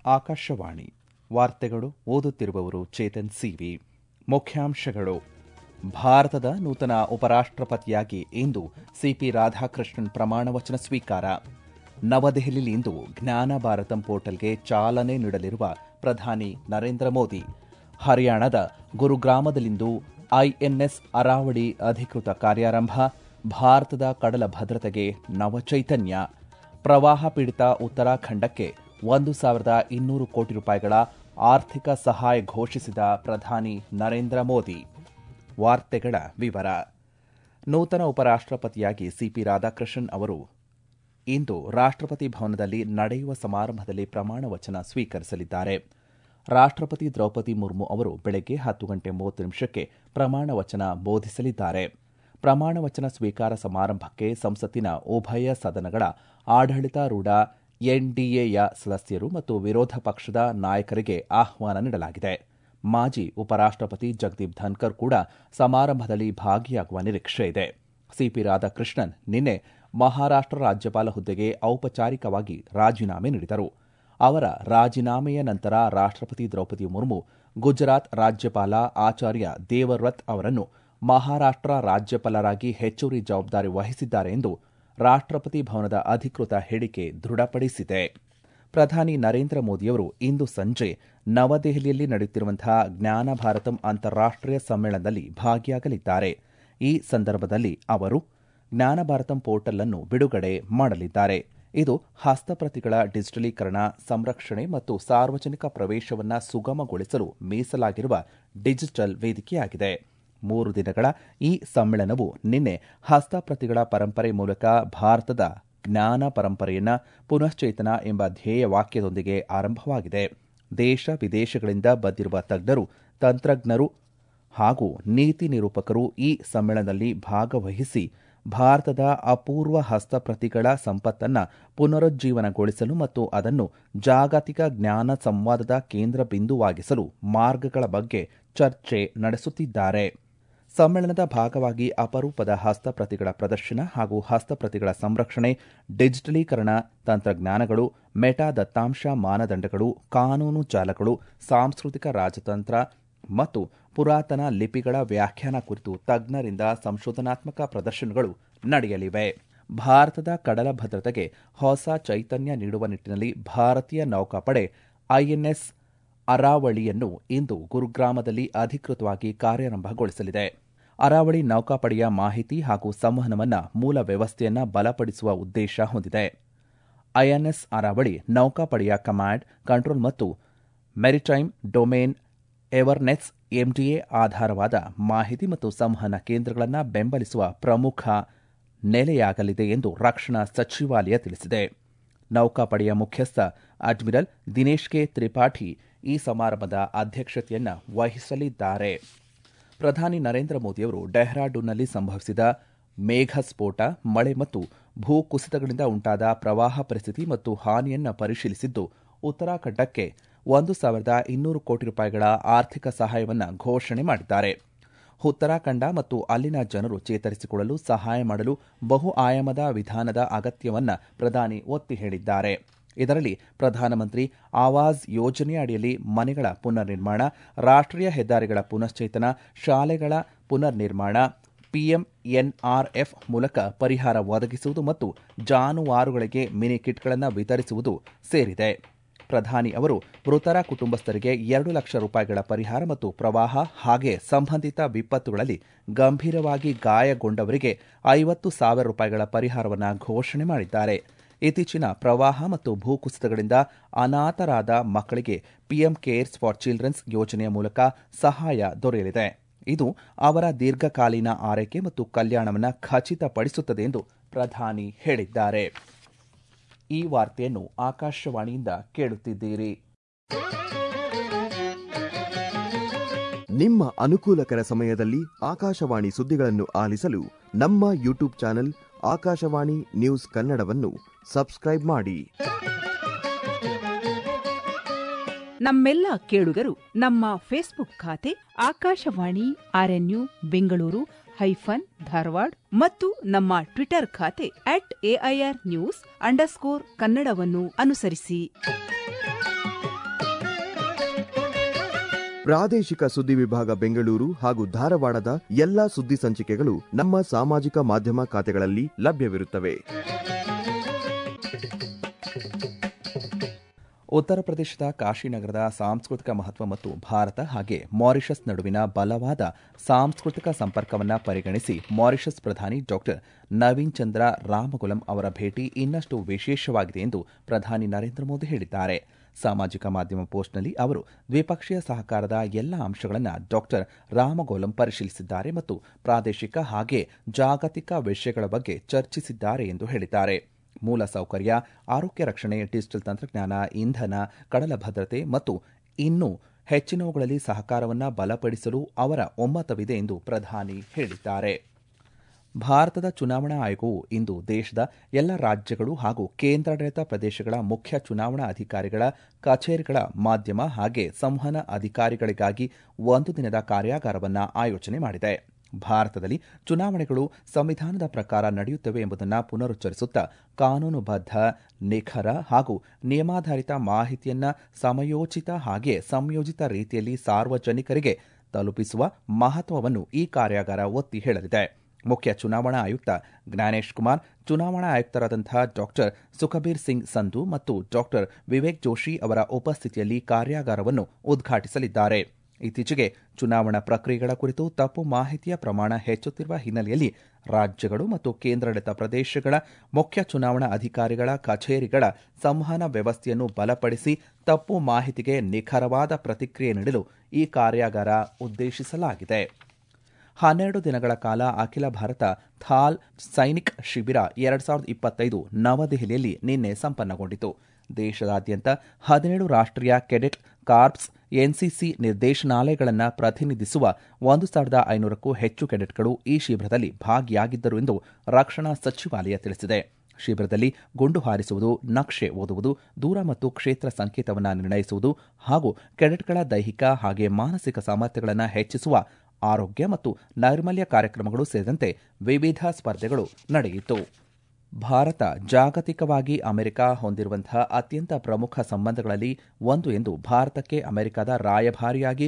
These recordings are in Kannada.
ಆಕಾಶವಾಣಿ ವಾರ್ತೆಗಳು ಓದುತ್ತಿರುವವರು ಚೇತನ್ ಸಿವಿ ಮುಖ್ಯಾಂಶಗಳು ಭಾರತದ ನೂತನ ಉಪರಾಷ್ಟಪತಿಯಾಗಿ ಇಂದು ಸಿಪಿ ರಾಧಾಕೃಷ್ಣನ್ ಪ್ರಮಾಣ ವಚನ ಸ್ವೀಕಾರ ನವದೆಹಲಿಯಲ್ಲಿಂದು ಜ್ಞಾನ ಭಾರತಂ ಪೋರ್ಟಲ್ಗೆ ಚಾಲನೆ ನೀಡಲಿರುವ ಪ್ರಧಾನಿ ನರೇಂದ್ರ ಮೋದಿ ಹರಿಯಾಣದ ಗುರುಗ್ರಾಮದಲ್ಲಿಂದು ಐಎನ್ಎಸ್ ಅರಾವಳಿ ಅಧಿಕೃತ ಕಾರ್ಯಾರಂಭ ಭಾರತದ ಕಡಲ ಭದ್ರತೆಗೆ ನವಚೈತನ್ಯ ಪ್ರವಾಹ ಪೀಡಿತ ಉತ್ತರಾಖಂಡಕ್ಕೆ ಒಂದು ಸಾವಿರದ ಇನ್ನೂರು ಕೋಟಿ ರೂಪಾಯಿಗಳ ಆರ್ಥಿಕ ಸಹಾಯ ಘೋಷಿಸಿದ ಪ್ರಧಾನಿ ನರೇಂದ್ರ ಮೋದಿ ವಾರ್ತೆಗಳ ವಿವರ ನೂತನ ಉಪರಾಷ್ಟಪತಿಯಾಗಿ ಸಿಪಿ ರಾಧಾಕೃಷ್ಣನ್ ಅವರು ಇಂದು ರಾಷ್ಟಪತಿ ಭವನದಲ್ಲಿ ನಡೆಯುವ ಸಮಾರಂಭದಲ್ಲಿ ಪ್ರಮಾಣ ವಚನ ಸ್ವೀಕರಿಸಲಿದ್ದಾರೆ ರಾಷ್ಟಪತಿ ದ್ರೌಪದಿ ಮುರ್ಮು ಅವರು ಬೆಳಗ್ಗೆ ಹತ್ತು ಗಂಟೆ ಮೂವತ್ತು ನಿಮಿಷಕ್ಕೆ ಪ್ರಮಾಣ ವಚನ ಬೋಧಿಸಲಿದ್ದಾರೆ ಪ್ರಮಾಣ ವಚನ ಸ್ವೀಕಾರ ಸಮಾರಂಭಕ್ಕೆ ಸಂಸತ್ತಿನ ಉಭಯ ಸದನಗಳ ಆಡಳಿತಾರೂಢ ಎನ್ಡಿಎಯ ಸದಸ್ಯರು ಮತ್ತು ವಿರೋಧ ಪಕ್ಷದ ನಾಯಕರಿಗೆ ಆಹ್ವಾನ ನೀಡಲಾಗಿದೆ ಮಾಜಿ ಉಪರಾಷ್ಟಪತಿ ಜಗದೀಪ್ ಧನ್ಕರ್ ಕೂಡ ಸಮಾರಂಭದಲ್ಲಿ ಭಾಗಿಯಾಗುವ ನಿರೀಕ್ಷೆ ಇದೆ ಸಿಪಿ ರಾಧಾಕೃಷ್ಣನ್ ನಿನ್ನೆ ಮಹಾರಾಷ್ಟ ರಾಜ್ಯಪಾಲ ಹುದ್ದೆಗೆ ಔಪಚಾರಿಕವಾಗಿ ರಾಜೀನಾಮೆ ನೀಡಿದರು ಅವರ ರಾಜೀನಾಮೆಯ ನಂತರ ರಾಷ್ಟಪತಿ ದ್ರೌಪದಿ ಮುರ್ಮು ಗುಜರಾತ್ ರಾಜ್ಯಪಾಲ ಆಚಾರ್ಯ ದೇವವ್ರತ್ ಅವರನ್ನು ಮಹಾರಾಷ್ಟ ರಾಜ್ಯಪಾಲರಾಗಿ ಹೆಚ್ಚುವರಿ ಜವಾಬ್ದಾರಿ ವಹಿಸಿದ್ದಾರೆ ಎಂದು ರಾಷ್ಟಪತಿ ಭವನದ ಅಧಿಕೃತ ಹೇಳಿಕೆ ದೃಢಪಡಿಸಿದೆ ಪ್ರಧಾನಿ ನರೇಂದ್ರ ಮೋದಿಯವರು ಇಂದು ಸಂಜೆ ನವದೆಹಲಿಯಲ್ಲಿ ನಡೆಯುತ್ತಿರುವಂತಹ ಜ್ಞಾನ ಭಾರತಂ ಅಂತಾರಾಷ್ಟೀಯ ಸಮ್ಮೇಳನದಲ್ಲಿ ಭಾಗಿಯಾಗಲಿದ್ದಾರೆ ಈ ಸಂದರ್ಭದಲ್ಲಿ ಅವರು ಜ್ಞಾನ ಭಾರತಂ ಪೋರ್ಟಲ್ ಅನ್ನು ಬಿಡುಗಡೆ ಮಾಡಲಿದ್ದಾರೆ ಇದು ಹಸ್ತಪ್ರತಿಗಳ ಡಿಜಿಟಲೀಕರಣ ಸಂರಕ್ಷಣೆ ಮತ್ತು ಸಾರ್ವಜನಿಕ ಪ್ರವೇಶವನ್ನು ಸುಗಮಗೊಳಿಸಲು ಮೀಸಲಾಗಿರುವ ಡಿಜಿಟಲ್ ವೇದಿಕೆಯಾಗಿದೆ ಮೂರು ದಿನಗಳ ಈ ಸಮ್ಮೇಳನವು ನಿನ್ನೆ ಹಸ್ತಪ್ರತಿಗಳ ಪರಂಪರೆ ಮೂಲಕ ಭಾರತದ ಜ್ಞಾನ ಪರಂಪರೆಯನ್ನ ಪುನಶ್ಚೇತನ ಎಂಬ ಧ್ಯೇಯ ವಾಕ್ಯದೊಂದಿಗೆ ಆರಂಭವಾಗಿದೆ ದೇಶ ವಿದೇಶಗಳಿಂದ ಬಂದಿರುವ ತಜ್ಞರು ತಂತ್ರಜ್ಞರು ಹಾಗೂ ನೀತಿ ನಿರೂಪಕರು ಈ ಸಮ್ಮೇಳನದಲ್ಲಿ ಭಾಗವಹಿಸಿ ಭಾರತದ ಅಪೂರ್ವ ಹಸ್ತಪ್ರತಿಗಳ ಸಂಪತ್ತನ್ನು ಪುನರುಜ್ಜೀವನಗೊಳಿಸಲು ಮತ್ತು ಅದನ್ನು ಜಾಗತಿಕ ಜ್ಞಾನ ಸಂವಾದದ ಕೇಂದ್ರ ಬಿಂದುವಾಗಿಸಲು ಮಾರ್ಗಗಳ ಬಗ್ಗೆ ಚರ್ಚೆ ನಡೆಸುತ್ತಿದ್ದಾರೆ ಸಮ್ಮೇಳನದ ಭಾಗವಾಗಿ ಅಪರೂಪದ ಹಸ್ತಪ್ರತಿಗಳ ಪ್ರದರ್ಶನ ಹಾಗೂ ಹಸ್ತಪ್ರತಿಗಳ ಸಂರಕ್ಷಣೆ ಡಿಜಿಟಲೀಕರಣ ತಂತ್ರಜ್ಞಾನಗಳು ಮೆಟಾ ದತ್ತಾಂಶ ಮಾನದಂಡಗಳು ಕಾನೂನು ಜಾಲಗಳು ಸಾಂಸ್ಕೃತಿಕ ರಾಜತಂತ್ರ ಮತ್ತು ಪುರಾತನ ಲಿಪಿಗಳ ವ್ಯಾಖ್ಯಾನ ಕುರಿತು ತಜ್ಞರಿಂದ ಸಂಶೋಧನಾತ್ಮಕ ಪ್ರದರ್ಶನಗಳು ನಡೆಯಲಿವೆ ಭಾರತದ ಕಡಲ ಭದ್ರತೆಗೆ ಹೊಸ ಚೈತನ್ಯ ನೀಡುವ ನಿಟ್ಟಿನಲ್ಲಿ ಭಾರತೀಯ ನೌಕಾಪಡೆ ಐಎನ್ಎಸ್ ಅರಾವಳಿಯನ್ನು ಇಂದು ಗುರುಗ್ರಾಮದಲ್ಲಿ ಅಧಿಕೃತವಾಗಿ ಕಾರ್ಯಾರಂಭಗೊಳಿಸಲಿದೆ ಅರಾವಳಿ ನೌಕಾಪಡೆಯ ಮಾಹಿತಿ ಹಾಗೂ ಸಂವಹನವನ್ನ ಮೂಲ ವ್ಯವಸ್ಥೆಯನ್ನ ಬಲಪಡಿಸುವ ಉದ್ದೇಶ ಹೊಂದಿದೆ ಐಎನ್ಎಸ್ ಅರಾವಳಿ ನೌಕಾಪಡೆಯ ಕಮಾಂಡ್ ಕಂಟ್ರೋಲ್ ಮತ್ತು ಮೆರಿಟೈಮ್ ಡೊಮೇನ್ ಎವರ್ನೆಸ್ ಎಂಡಿಎ ಆಧಾರವಾದ ಮಾಹಿತಿ ಮತ್ತು ಸಂವಹನ ಕೇಂದ್ರಗಳನ್ನು ಬೆಂಬಲಿಸುವ ಪ್ರಮುಖ ನೆಲೆಯಾಗಲಿದೆ ಎಂದು ರಕ್ಷಣಾ ಸಚಿವಾಲಯ ತಿಳಿಸಿದೆ ನೌಕಾಪಡೆಯ ಮುಖ್ಯಸ್ಥ ಅಡ್ಮಿರಲ್ ದಿನೇಶ್ ಕೆ ತ್ರಿಪಾಠಿ ಈ ಸಮಾರಂಭದ ಅಧ್ಯಕ್ಷತೆಯನ್ನ ವಹಿಸಲಿದ್ದಾರೆ ಪ್ರಧಾನಿ ನರೇಂದ್ರ ಮೋದಿಯವರು ಡೆಹ್ರಾಡೂನ್ನಲ್ಲಿ ಸಂಭವಿಸಿದ ಮೇಘಸ್ಫೋಟ ಮಳೆ ಮತ್ತು ಭೂಕುಸಿತಗಳಿಂದ ಉಂಟಾದ ಪ್ರವಾಹ ಪರಿಸ್ಥಿತಿ ಮತ್ತು ಹಾನಿಯನ್ನು ಪರಿಶೀಲಿಸಿದ್ದು ಉತ್ತರಾಖಂಡಕ್ಕೆ ಒಂದು ಸಾವಿರದ ಇನ್ನೂರು ಕೋಟಿ ರೂಪಾಯಿಗಳ ಆರ್ಥಿಕ ಸಹಾಯವನ್ನು ಘೋಷಣೆ ಮಾಡಿದ್ದಾರೆ ಉತ್ತರಾಖಂಡ ಮತ್ತು ಅಲ್ಲಿನ ಜನರು ಚೇತರಿಸಿಕೊಳ್ಳಲು ಸಹಾಯ ಮಾಡಲು ಬಹು ಆಯಾಮದ ವಿಧಾನದ ಅಗತ್ಯವನ್ನ ಪ್ರಧಾನಿ ಒತ್ತಿ ಹೇಳಿದ್ದಾರೆ ಇದರಲ್ಲಿ ಪ್ರಧಾನಮಂತ್ರಿ ಆವಾಸ್ ಯೋಜನೆಯ ಅಡಿಯಲ್ಲಿ ಮನೆಗಳ ಪುನರ್ ನಿರ್ಮಾಣ ರಾಷ್ಟೀಯ ಹೆದ್ದಾರಿಗಳ ಪುನಶ್ಚೇತನ ಶಾಲೆಗಳ ಪುನರ್ ನಿರ್ಮಾಣ ಪಿಎಂಎನ್ಆರ್ಎಫ್ ಮೂಲಕ ಪರಿಹಾರ ಒದಗಿಸುವುದು ಮತ್ತು ಜಾನುವಾರುಗಳಿಗೆ ಮಿನಿ ಕಿಟ್ಗಳನ್ನು ವಿತರಿಸುವುದು ಸೇರಿದೆ ಪ್ರಧಾನಿ ಅವರು ಮೃತರ ಕುಟುಂಬಸ್ಥರಿಗೆ ಎರಡು ಲಕ್ಷ ರೂಪಾಯಿಗಳ ಪರಿಹಾರ ಮತ್ತು ಪ್ರವಾಹ ಹಾಗೆ ಸಂಬಂಧಿತ ವಿಪತ್ತುಗಳಲ್ಲಿ ಗಂಭೀರವಾಗಿ ಗಾಯಗೊಂಡವರಿಗೆ ಐವತ್ತು ಸಾವಿರ ರೂಪಾಯಿಗಳ ಪರಿಹಾರವನ್ನು ಘೋಷಣೆ ಮಾಡಿದ್ದಾರೆ ಇತ್ತೀಚಿನ ಪ್ರವಾಹ ಮತ್ತು ಭೂಕುಸಿತಗಳಿಂದ ಅನಾಥರಾದ ಮಕ್ಕಳಿಗೆ ಪಿಎಂ ಕೇರ್ಸ್ ಫಾರ್ ಚಿಲ್ಡ್ರನ್ಸ್ ಯೋಜನೆಯ ಮೂಲಕ ಸಹಾಯ ದೊರೆಯಲಿದೆ ಇದು ಅವರ ದೀರ್ಘಕಾಲೀನ ಆರೈಕೆ ಮತ್ತು ಕಲ್ಯಾಣವನ್ನು ಖಚಿತಪಡಿಸುತ್ತದೆ ಎಂದು ಪ್ರಧಾನಿ ಹೇಳಿದ್ದಾರೆ ಈ ವಾರ್ತೆಯನ್ನು ಆಕಾಶವಾಣಿಯಿಂದ ಕೇಳುತ್ತಿದ್ದೀರಿ ನಿಮ್ಮ ಅನುಕೂಲಕರ ಸಮಯದಲ್ಲಿ ಆಕಾಶವಾಣಿ ಸುದ್ದಿಗಳನ್ನು ಆಲಿಸಲು ನಮ್ಮ ಯೂಟ್ಯೂಬ್ ಚಾನೆಲ್ ಆಕಾಶವಾಣಿ ನ್ಯೂಸ್ ಕನ್ನಡವನ್ನು ಸಬ್ಸ್ಕ್ರೈಬ್ ಮಾಡಿ ನಮ್ಮೆಲ್ಲ ಕೇಳುಗರು ನಮ್ಮ ಫೇಸ್ಬುಕ್ ಖಾತೆ ಆಕಾಶವಾಣಿ ಆರ್ಎನ್ಯು ಬೆಂಗಳೂರು ಹೈಫನ್ ಧಾರವಾಡ ಮತ್ತು ನಮ್ಮ ಟ್ವಿಟರ್ ಖಾತೆ ಅಟ್ ಎಐಆರ್ ನ್ಯೂಸ್ ಅಂಡರ್ಸ್ಕೋರ್ ಕನ್ನಡವನ್ನು ಅನುಸರಿಸಿ ಪ್ರಾದೇಶಿಕ ಸುದ್ದಿ ವಿಭಾಗ ಬೆಂಗಳೂರು ಹಾಗೂ ಧಾರವಾಡದ ಎಲ್ಲಾ ಸುದ್ದಿ ಸಂಚಿಕೆಗಳು ನಮ್ಮ ಸಾಮಾಜಿಕ ಮಾಧ್ಯಮ ಖಾತೆಗಳಲ್ಲಿ ಲಭ್ಯವಿರುತ್ತವೆ ಉತ್ತರ ಪ್ರದೇಶದ ಕಾಶಿನಗರದ ಸಾಂಸ್ಕೃತಿಕ ಮಹತ್ವ ಮತ್ತು ಭಾರತ ಹಾಗೆ ಮಾರಿಷಸ್ ನಡುವಿನ ಬಲವಾದ ಸಾಂಸ್ಕೃತಿಕ ಸಂಪರ್ಕವನ್ನು ಪರಿಗಣಿಸಿ ಮಾರಿಷಸ್ ಪ್ರಧಾನಿ ಡಾಕ್ಟರ್ ನವೀನ್ ಚಂದ್ರ ರಾಮಗುಲಂ ಅವರ ಭೇಟಿ ಇನ್ನಷ್ಟು ವಿಶೇಷವಾಗಿದೆ ಎಂದು ಪ್ರಧಾನಿ ನರೇಂದ್ರ ಮೋದಿ ಹೇಳಿದ್ದಾರೆ ಸಾಮಾಜಿಕ ಮಾಧ್ಯಮ ಪೋಸ್ಟ್ನಲ್ಲಿ ಅವರು ದ್ವಿಪಕ್ಷೀಯ ಸಹಕಾರದ ಎಲ್ಲ ಅಂಶಗಳನ್ನು ಡಾಕ್ಟರ್ ರಾಮಗೋಲಂ ಪರಿಶೀಲಿಸಿದ್ದಾರೆ ಮತ್ತು ಪ್ರಾದೇಶಿಕ ಹಾಗೆ ಜಾಗತಿಕ ವಿಷಯಗಳ ಬಗ್ಗೆ ಚರ್ಚಿಸಿದ್ದಾರೆ ಎಂದು ಹೇಳಿದ್ದಾರೆ ಮೂಲ ಸೌಕರ್ಯ ಆರೋಗ್ಯ ರಕ್ಷಣೆ ಡಿಜಿಟಲ್ ತಂತ್ರಜ್ಞಾನ ಇಂಧನ ಕಡಲ ಭದ್ರತೆ ಮತ್ತು ಇನ್ನೂ ಹೆಚ್ಚಿನವುಗಳಲ್ಲಿ ಸಹಕಾರವನ್ನು ಬಲಪಡಿಸಲು ಅವರ ಒಮ್ಮತವಿದೆ ಎಂದು ಪ್ರಧಾನಿ ಹೇಳಿದ್ದಾರೆ ಭಾರತದ ಚುನಾವಣಾ ಆಯೋಗವು ಇಂದು ದೇಶದ ಎಲ್ಲ ರಾಜ್ಯಗಳು ಹಾಗೂ ಕೇಂದ್ರಾಡಳಿತ ಪ್ರದೇಶಗಳ ಮುಖ್ಯ ಚುನಾವಣಾ ಅಧಿಕಾರಿಗಳ ಕಚೇರಿಗಳ ಮಾಧ್ಯಮ ಹಾಗೆ ಸಂವಹನ ಅಧಿಕಾರಿಗಳಿಗಾಗಿ ಒಂದು ದಿನದ ಕಾರ್ಯಾಗಾರವನ್ನು ಆಯೋಜನೆ ಮಾಡಿದೆ ಭಾರತದಲ್ಲಿ ಚುನಾವಣೆಗಳು ಸಂವಿಧಾನದ ಪ್ರಕಾರ ನಡೆಯುತ್ತವೆ ಎಂಬುದನ್ನು ಪುನರುಚ್ಚರಿಸುತ್ತಾ ಕಾನೂನುಬದ್ಧ ನಿಖರ ಹಾಗೂ ನಿಯಮಾಧಾರಿತ ಮಾಹಿತಿಯನ್ನ ಸಮಯೋಚಿತ ಹಾಗೆ ಸಂಯೋಜಿತ ರೀತಿಯಲ್ಲಿ ಸಾರ್ವಜನಿಕರಿಗೆ ತಲುಪಿಸುವ ಮಹತ್ವವನ್ನು ಈ ಕಾರ್ಯಾಗಾರ ಒತ್ತಿ ಹೇಳಲಿದೆ ಮುಖ್ಯ ಚುನಾವಣಾ ಆಯುಕ್ತ ಜ್ಞಾನೇಶ್ ಕುಮಾರ್ ಚುನಾವಣಾ ಆಯುಕ್ತರಾದಂತಹ ಡಾಕ್ಟರ್ ಸುಖಬೀರ್ ಸಿಂಗ್ ಸಂಧು ಮತ್ತು ಡಾಕ್ಟರ್ ವಿವೇಕ್ ಜೋಶಿ ಅವರ ಉಪಸ್ಥಿತಿಯಲ್ಲಿ ಕಾರ್ಯಾಗಾರವನ್ನು ಉದ್ಘಾಟಿಸಲಿದ್ದಾರೆ ಇತ್ತೀಚೆಗೆ ಚುನಾವಣಾ ಪ್ರಕ್ರಿಯೆಗಳ ಕುರಿತು ತಪ್ಪು ಮಾಹಿತಿಯ ಪ್ರಮಾಣ ಹೆಚ್ಚುತ್ತಿರುವ ಹಿನ್ನೆಲೆಯಲ್ಲಿ ರಾಜ್ಯಗಳು ಮತ್ತು ಕೇಂದ್ರಾಡಳಿತ ಪ್ರದೇಶಗಳ ಮುಖ್ಯ ಚುನಾವಣಾ ಅಧಿಕಾರಿಗಳ ಕಚೇರಿಗಳ ಸಂವಹನ ವ್ಯವಸ್ಥೆಯನ್ನು ಬಲಪಡಿಸಿ ತಪ್ಪು ಮಾಹಿತಿಗೆ ನಿಖರವಾದ ಪ್ರತಿಕ್ರಿಯೆ ನೀಡಲು ಈ ಕಾರ್ಯಾಗಾರ ಉದ್ದೇಶಿಸಲಾಗಿದೆ ಹನ್ನೆರಡು ದಿನಗಳ ಕಾಲ ಅಖಿಲ ಭಾರತ ಥಾಲ್ ಸೈನಿಕ್ ಶಿಬಿರ ಎರಡ್ ಸಾವಿರದ ಇಪ್ಪತ್ತೈದು ನವದೆಹಲಿಯಲ್ಲಿ ನಿನ್ನೆ ಸಂಪನ್ನಗೊಂಡಿತು ದೇಶದಾದ್ಯಂತ ಹದಿನೇಳು ರಾಷ್ಟ್ರೀಯ ಕೆಡೆಟ್ ಕಾರ್ಪ್ಸ್ ಎನ್ಸಿಸಿ ನಿರ್ದೇಶನಾಲಯಗಳನ್ನು ಪ್ರತಿನಿಧಿಸುವ ಒಂದು ಸಾವಿರದ ಐನೂರಕ್ಕೂ ಹೆಚ್ಚು ಕೆಡೆಟ್ಗಳು ಈ ಶಿಬಿರದಲ್ಲಿ ಭಾಗಿಯಾಗಿದ್ದರು ಎಂದು ರಕ್ಷಣಾ ಸಚಿವಾಲಯ ತಿಳಿಸಿದೆ ಶಿಬಿರದಲ್ಲಿ ಗುಂಡು ಹಾರಿಸುವುದು ನಕ್ಷೆ ಓದುವುದು ದೂರ ಮತ್ತು ಕ್ಷೇತ್ರ ಸಂಕೇತವನ್ನು ನಿರ್ಣಯಿಸುವುದು ಹಾಗೂ ಕೆಡೆಟ್ಗಳ ದೈಹಿಕ ಹಾಗೆ ಮಾನಸಿಕ ಸಾಮರ್ಥ್ಯಗಳನ್ನು ಹೆಚ್ಚಿಸುವ ಆರೋಗ್ಯ ಮತ್ತು ನೈರ್ಮಲ್ಯ ಕಾರ್ಯಕ್ರಮಗಳು ಸೇರಿದಂತೆ ವಿವಿಧ ಸ್ಪರ್ಧೆಗಳು ನಡೆಯಿತು ಭಾರತ ಜಾಗತಿಕವಾಗಿ ಅಮೆರಿಕ ಹೊಂದಿರುವಂತಹ ಅತ್ಯಂತ ಪ್ರಮುಖ ಸಂಬಂಧಗಳಲ್ಲಿ ಒಂದು ಎಂದು ಭಾರತಕ್ಕೆ ಅಮೆರಿಕದ ರಾಯಭಾರಿಯಾಗಿ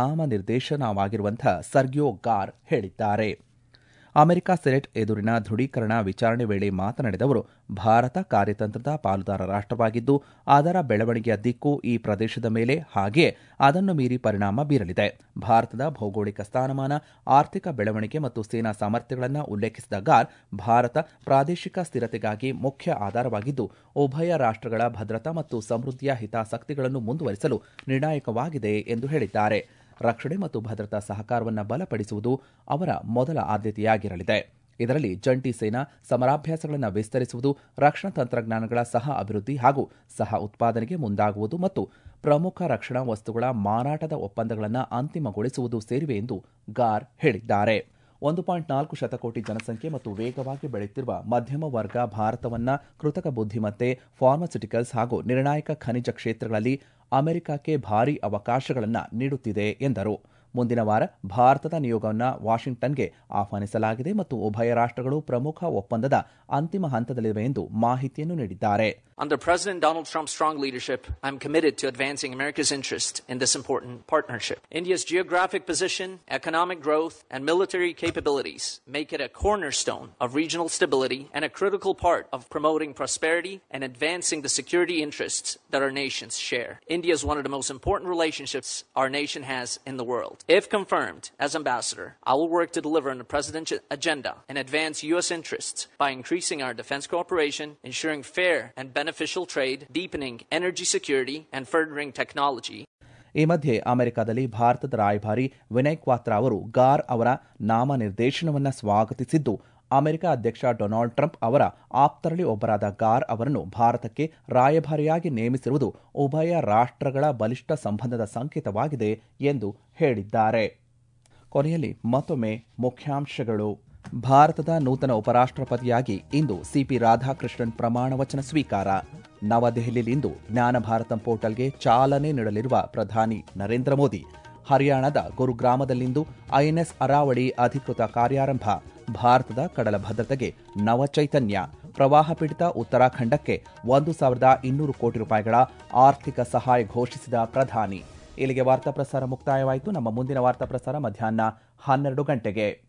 ನಾಮನಿರ್ದೇಶನವಾಗಿರುವಂತಹ ಸರ್ಗಿಯೋ ಗಾರ್ ಹೇಳಿದ್ದಾರೆ ಅಮೆರಿಕ ಸೆನೆಟ್ ಎದುರಿನ ದೃಢೀಕರಣ ವಿಚಾರಣೆ ವೇಳೆ ಮಾತನಾಡಿದ ಅವರು ಭಾರತ ಕಾರ್ಯತಂತ್ರದ ಪಾಲುದಾರ ರಾಷ್ಟವಾಗಿದ್ದು ಅದರ ಬೆಳವಣಿಗೆಯ ದಿಕ್ಕು ಈ ಪ್ರದೇಶದ ಮೇಲೆ ಹಾಗೆಯೇ ಅದನ್ನು ಮೀರಿ ಪರಿಣಾಮ ಬೀರಲಿದೆ ಭಾರತದ ಭೌಗೋಳಿಕ ಸ್ಥಾನಮಾನ ಆರ್ಥಿಕ ಬೆಳವಣಿಗೆ ಮತ್ತು ಸೇನಾ ಸಾಮರ್ಥ್ಯಗಳನ್ನು ಉಲ್ಲೇಖಿಸಿದ ಗಾರ್ ಭಾರತ ಪ್ರಾದೇಶಿಕ ಸ್ಥಿರತೆಗಾಗಿ ಮುಖ್ಯ ಆಧಾರವಾಗಿದ್ದು ಉಭಯ ರಾಷ್ಟಗಳ ಭದ್ರತಾ ಮತ್ತು ಸಮೃದ್ಧಿಯ ಹಿತಾಸಕ್ತಿಗಳನ್ನು ಮುಂದುವರಿಸಲು ನಿರ್ಣಾಯಕವಾಗಿದೆ ಎಂದು ಹೇಳಿದ್ದಾರೆ ರಕ್ಷಣೆ ಮತ್ತು ಭದ್ರತಾ ಸಹಕಾರವನ್ನು ಬಲಪಡಿಸುವುದು ಅವರ ಮೊದಲ ಆದ್ಯತೆಯಾಗಿರಲಿದೆ ಇದರಲ್ಲಿ ಜಂಟಿ ಸೇನಾ ಸಮರಾಭ್ಯಾಸಗಳನ್ನು ವಿಸ್ತರಿಸುವುದು ರಕ್ಷಣಾ ತಂತ್ರಜ್ಞಾನಗಳ ಸಹ ಅಭಿವೃದ್ಧಿ ಹಾಗೂ ಸಹ ಉತ್ಪಾದನೆಗೆ ಮುಂದಾಗುವುದು ಮತ್ತು ಪ್ರಮುಖ ರಕ್ಷಣಾ ವಸ್ತುಗಳ ಮಾರಾಟದ ಒಪ್ಪಂದಗಳನ್ನು ಅಂತಿಮಗೊಳಿಸುವುದು ಸೇರಿವೆ ಎಂದು ಗಾರ್ ಹೇಳಿದ್ದಾರೆ ಒಂದು ಪಾಯಿಂಟ್ ನಾಲ್ಕು ಶತಕೋಟಿ ಜನಸಂಖ್ಯೆ ಮತ್ತು ವೇಗವಾಗಿ ಬೆಳೆಯುತ್ತಿರುವ ಮಧ್ಯಮ ವರ್ಗ ಭಾರತವನ್ನ ಕೃತಕ ಬುದ್ಧಿಮತ್ತೆ ಫಾರ್ಮಸ್ಯೂಟಿಕಲ್ಸ್ ಹಾಗೂ ನಿರ್ಣಾಯಕ ಖನಿಜ ಕ್ಷೇತ್ರಗಳಲ್ಲಿ ಅಮೆರಿಕಕ್ಕೆ ಭಾರಿ ಅವಕಾಶಗಳನ್ನು ನೀಡುತ್ತಿದೆ ಎಂದರು ಮುಂದಿನ ವಾರ ಭಾರತದ ನಿಯೋಗವನ್ನು ವಾಷಿಂಗ್ಟನ್ಗೆ ಆಹ್ವಾನಿಸಲಾಗಿದೆ ಮತ್ತು ಉಭಯ ರಾಷ್ಟಗಳು ಪ್ರಮುಖ ಒಪ್ಪಂದದ ಅಂತಿಮ ಹಂತದಲ್ಲಿವೆ ಎಂದು ಮಾಹಿತಿಯನ್ನು ನೀಡಿದ್ದಾರೆ Under President Donald Trump's strong leadership, I'm committed to advancing America's interest in this important partnership. India's geographic position, economic growth, and military capabilities make it a cornerstone of regional stability and a critical part of promoting prosperity and advancing the security interests that our nations share. India is one of the most important relationships our nation has in the world. If confirmed as ambassador, I will work to deliver on the president's agenda and advance U.S. interests by increasing our defense cooperation, ensuring fair and beneficial trade, deepening energy security, and furthering technology. ಈ ಮಧ್ಯೆ ಅಮೆರಿಕದಲ್ಲಿ ಭಾರತದ ರಾಯಭಾರಿ ವಿನಯ್ ಕ್ವಾತ್ರಾ ಅವರು ಗಾರ್ ಅವರ ನಾಮನಿರ್ದೇಶನವನ್ನು ಸ್ವಾಗತಿಸಿದ್ದು ಅಮೆರಿಕ ಅಧ್ಯಕ್ಷ ಡೊನಾಲ್ಡ್ ಟ್ರಂಪ್ ಅವರ ಆಪ್ತರಲ್ಲಿ ಒಬ್ಬರಾದ ಗಾರ್ ಅವರನ್ನು ಭಾರತಕ್ಕೆ ರಾಯಭಾರಿಯಾಗಿ ನೇಮಿಸಿರುವುದು ಉಭಯ ರಾಷ್ಟ್ರಗಳ ಬಲಿಷ್ಠ ಸಂಬಂಧದ ಸಂಕೇತವಾಗಿದೆ ಎಂದು ಹೇಳಿದ್ದಾರೆ ಕೊನೆಯಲ್ಲಿ ಮತ್ತೊಮ್ಮೆ ಮುಖ್ಯಾಂಶಗಳು ಭಾರತದ ನೂತನ ಉಪರಾಷ್ಟ್ರಪತಿಯಾಗಿ ಇಂದು ಸಿಪಿ ರಾಧಾಕೃಷ್ಣನ್ ಪ್ರಮಾಣ ವಚನ ಸ್ವೀಕಾರ ನವದೆಹಲಿಯಲ್ಲಿಂದು ಜ್ಞಾನ ಭಾರತಂ ಪೋರ್ಟಲ್ಗೆ ಚಾಲನೆ ನೀಡಲಿರುವ ಪ್ರಧಾನಿ ನರೇಂದ್ರ ಮೋದಿ ಹರಿಯಾಣದ ಗುರುಗ್ರಾಮದಲ್ಲಿಂದು ಐಎನ್ಎಸ್ ಅರಾವಳಿ ಅಧಿಕೃತ ಕಾರ್ಯಾರಂಭ ಭಾರತದ ಕಡಲ ಭದ್ರತೆಗೆ ನವಚೈತನ್ಯ ಪ್ರವಾಹ ಪೀಡಿತ ಉತ್ತರಾಖಂಡಕ್ಕೆ ಒಂದು ಸಾವಿರದ ಇನ್ನೂರು ಕೋಟಿ ರೂಪಾಯಿಗಳ ಆರ್ಥಿಕ ಸಹಾಯ ಘೋಷಿಸಿದ ಪ್ರಧಾನಿ ಇಲ್ಲಿಗೆ ವಾರ್ತಾ ಪ್ರಸಾರ ಮುಕ್ತಾಯವಾಯಿತು ನಮ್ಮ ಮುಂದಿನ ವಾರ್ತಾ ಪ್ರಸಾರ ಮಧ್ಯಾಹ್ನ ಹನ್ನೆರಡು ಗಂಟೆಗೆ